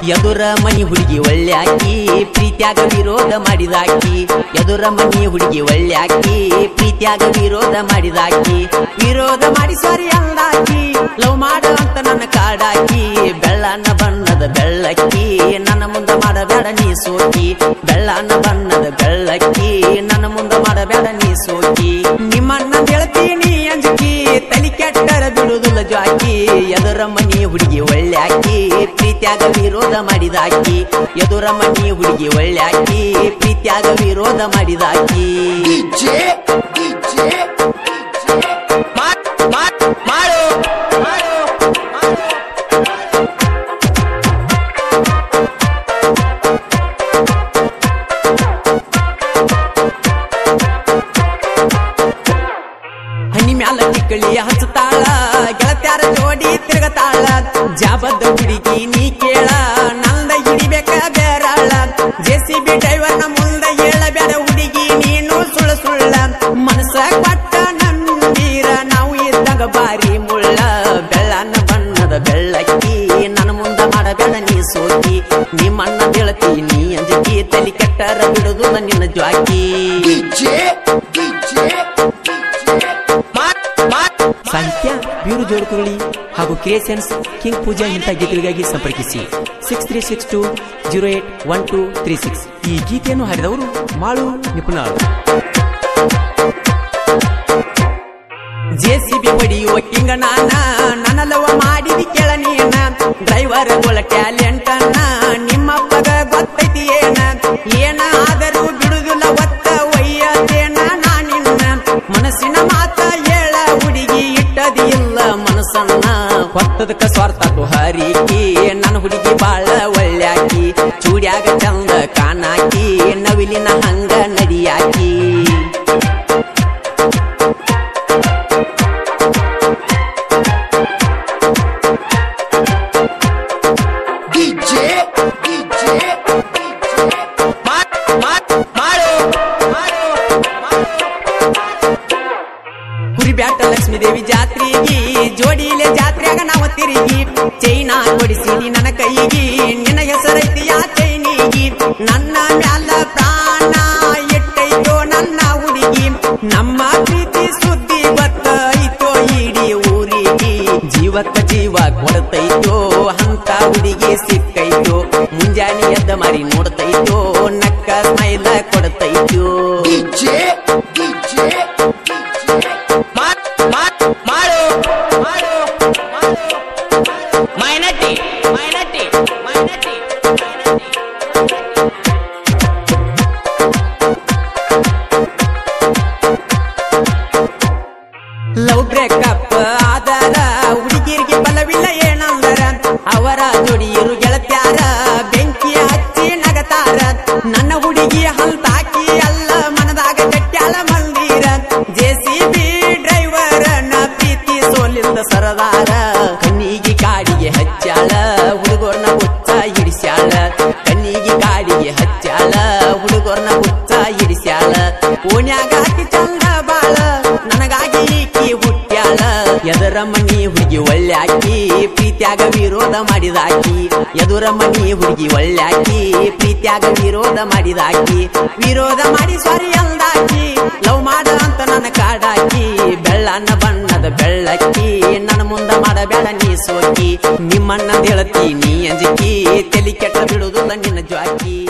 ಎದುರ ಮನಿ ಹುಡುಗಿ ಒಳ್ಳ್ಯಾಕಿ ಪ್ರೀತ್ಯಾಗ ವಿರೋಧ ಮಾಡಿದಾಕಿ ಎದುರ ಮನಿ ಹುಡುಗಿ ಒಳ್ಳ್ಯಾಕಿ ಪ್ರೀತ್ಯಾಗ ವಿರೋಧ ಮಾಡಿದಾಕಿ ವಿರೋಧ ಮಾಡಿ ಸಾರಿ ಅಂದಾಕಿ ಲವ್ ಮಾಡ ಅಂತ ನನ್ನ ಕಾಡಾಕಿ ಬೆಳ್ಳನ ಬಣ್ಣದ ಬೆಳ್ಳಕ್ಕಿ ನನ್ನ ಮುಂದೆ ಮಾಡಬೇಡ ನೀ ಸೋಕಿ ಬೆಳ್ಳನ ಬಣ್ಣದ ಬೆಳ್ಳಕ್ಕಿ ನನ್ನ ಮುಂದೆ ಮಾಡಬೇಡ ನೀ ಸೋಕಿ ನಿಮ್ಮನ್ನ ಗೆಳತೀನಿ ಅಂಜಕಿ ತಲಿ ಕೆಟ್ಟರ ಬಿಡುದಿಲ್ಲ ಜಾಕಿ ಎದುರ ಮನಿ ಹುಡುಗಿ ಒಳ್ಳ್ಯಾಕಿ ಪ್ರೀತ್ಯಾಗ ವಿರೋಧ ಮಾಡಿದಾಕಿ ಎದುರ ಮನಿ ಹುಡುಗಿ ಒಳ್ಳ್ಯಾಕಿ ಪ್ರೀತ್ಯಾಗ ವಿರೋಧ ಮಾಡಿದಾಕಿ DJ, DJ, ಮಾಡ್ ಮಾಡ್ ಮಾಡು ಮಾಡು ಹಣ್ಣಿ ಮ್ಯಾಲ ತಿಕ್ಕಳಿ ಹಚ್ಚತಾಳ ಗೆಳತ್ಯಾರ ಜೋಡಿ ತಿರುಗತಾಳ ಜಾಬದ ಹುಡುಗಿ ನೀ ಕೇಳ ನಂದ ಹಿಡಿಬೇಕ ಬೇರಾಳ ಜೆಸಿಬಿ ಡ್ರೈವರ್ನ ಮುಂದ ಹೇಳಬೇಡ ಹುಡುಗಿ ನೀನು ಸುಳ್ಳ ಸುಳ್ಳ ಮನಸ್ಸ ಕೊಟ್ಟ ನಂಬೀರ ನಾವು ಇದ್ದಾಗ ಬಾರಿ ಮುಳ್ಳ ಬೆಳ್ಳನ ಬಣ್ಣದ ಬೆಳ್ಳಕ್ಕಿ ನನ್ನ ಮುಂದ ಮಾಡಬೇಡ ನೀ ಸೋಕಿ ನಿಮ್ಮಣ್ಣ ಬೆಳತಿ ನೀ ಅಂಜಕಿ ತಲಿ ಕೆಟ್ಟರ ಬಿಡುದು ನಿನ್ನ ಜ್ವಾಕಿ DJ, DJ, ಮಾಡ್ ಮಾಡ್ ಸಾಹಿತ್ಯ ಬೀರು ಜೋಡುಕುರಳಿ ಹಾಗೂ ಕ್ರಿಯೇಷನ್ಸ್ ಕಿಂಗ್ ಪೂಜಾ ಇಂಥ ಗೀತೆಗಳಿಗಾಗಿ ಸಂಪರ್ಕಿಸಿ six three six two zero eight one two three six ಈ ಗೀತೆಯನ್ನು ಹಾಡಿದವರು ಮಾಳು ನಿಪುಣಾಳ್ ಜೆಸಿಬಿ ಹೊಡಿಯುವ ಕಿಂಗ ನಾನ ನನ್ನ ಲವ ಮಾಡಿದಿ ಕೆಳ ನೀನ ಡ್ರೈವರ್ ಗೋಳ ಟ್ಯಾಲೆಂಟ್ ಅನ್ನ ನಿಮ್ಮಪ್ಪಗ ಗೊತ್ತೈತಿ ಏನ ಏನ ಆದರೂ ಬಿಡುದಿಲ್ಲ ಒತ್ತ ಒಯ್ಯದೇನ ನಾನಿನ್ನ ಮನಸ್ಸಿನ ಮಾತ ಹೇಳ ಹುಡುಗಿ ಇಟ್ಟದಿ ಇಲ್ಲ ಮನಸ್ಸನ್ನ ಹೊತ್ತದಕ್ಕ ಸ್ವಾರ್ಥಕ್ಕೂ ಹರಿಕಿ ನನ್ನ ಹುಡುಗಿ ಬಾಳ ಒಳ್ಳ್ಯಾಕಿ ಚೂಡ್ಯಾಗ ಚಂದ ಕಾನಾಕಿ ನವಿಲಿನ ಹಂಗ ನಡಿಯಾಕಿ DJ, DJ, ಮಾಡ್ ಮಾಡ್ ಮಾಡು ಮಾಡು ಕುರಿಬ್ಯಾಟ ಲಕ್ಷ್ಮೀ ದೇವಿ ಜಾತ್ರೆಗಿ ಜೋಡಿಲೆ ಜಾತ್ರೆಯಾಗ ನಾವ ತಿರುಗಿ ಚೈನಾ ಕೊಡಿಸಿದಿ ನನ್ನ ಕೈಗಿ ನಿನ್ನ ಹೆಸರೈತಿ ಯಾ ಚೈನಿಗಿ ನನ್ನ ಮ್ಯಾಲ ಪ್ರಾಣ ಇಟ್ಟೈತೋ ನನ್ನ ಹುಡುಗಿ ನಮ್ಮ ಪ್ರೀತಿ ಸುದ್ದಿ ಗೊತ್ತೈತೋ ಇಡೀ ಊರಿಗೆ ಜೀವಕ್ಕ ಜೀವ ಕೊಡ್ತೈತೋ ಅಂತ ಹುಡುಗಿ ಸಿಕ್ಕೈತೋ ಮುಂಜಾನೆ ಎದ್ದ ಮಾರಿ ನೋಡ್ತೈತೋ ನಕ್ಕ ಸ್ಮೈಲ ಕೊಡ್ತೈತೋ DJ, DJ, ಮಾಡ್ ಮಾಡ್ ಮಾಡು ಮಾಡು ಮೈನಟಿ ಮೈನಟಿ ಮೈನಟಿ ಲವ್ ಬ್ರೇಕಪ್ ಆದರ ಹುಡುಗಿರಿಗೆ ಬಲವಿಲ್ಲ ಏನಂದರ ಅವರ ಜೋಡಿಯರು ಗೆಳತ್ಯಾರ ಬೆಂಕಿ ಹಚ್ಚಿ ನಗತಾರ ನನ್ನ ಹುಡುಗಿ ಹಂತಾಕಿ ಅಲ್ಲ ಮನದಾಗ ಕಟ್ಟ್ಯಾಳ ಮಂದಿರ ಜೆಸಿಬಿ ಡ್ರೈವರ್ ನ ಪ್ರೀತಿ ಸೋಲಿಲ್ದ ಸರದಾರ ಕಣ್ಣಿಗೆ ಕಾಡಿಗೆ ಹಚ್ಚಾಳ ಹುಡುಗರ್ನ ಹುಚ್ಚ ಹಿಡಿಸ್ಯಾಳ ಕಣ್ಣಿಗೆ ಕಾಡಿಗೆ ಹಚ್ಚಾಳ ಹುಡುಗರ್ನ ಹುಚ್ಚ ಹಿಡಿಸ್ಯಾಳ ಓಣ್ಯಾಗ ಹಾಕಿ ಚಂದ ಬಾಳ ನನಗಾಗಿ ಈಕಿ ಹುಟ್ಟ್ಯಾಳ ಎದರ ಮನಿ ಹುಡುಗಿ ಒಳ್ಳ್ಯಾಕಿ ಪ್ರೀತ್ಯಾಗ ವಿರೋಧ ಮಾಡಿದಾಕಿ ಎದುರ ಮನಿ ಹುಡುಗಿ ಒಳ್ಳ್ಯಾಕಿ ಪ್ರೀತ್ಯಾಗ ವಿರೋಧ ಮಾಡಿದಾಕಿ ವಿರೋಧ ಮಾಡಿ ಸಾರಿ ಅಂದಾಕಿ ಲವ್ ಮಾಡ ಅಂತ ನನ್ನ ಕಾಡಾಕಿ ಬೆಳ್ಳನ ಬಣ್ಣದ ಬೆಳ್ಳಕ್ಕಿ ನನ್ನ ಮುಂದ ಮಾಡಬೇಡ ನೀ ಸೋಕಿ ನಿಮ್ಮಣ್ಣ ಹೇಳ್ತಿ ನೀ ಅಂಜಕಿ ತಲಿ ಕೆಟ್ಟ ಬಿಡುದಿಲ್ಲ ನಿನ್ನ ಜ್ವಾಕಿ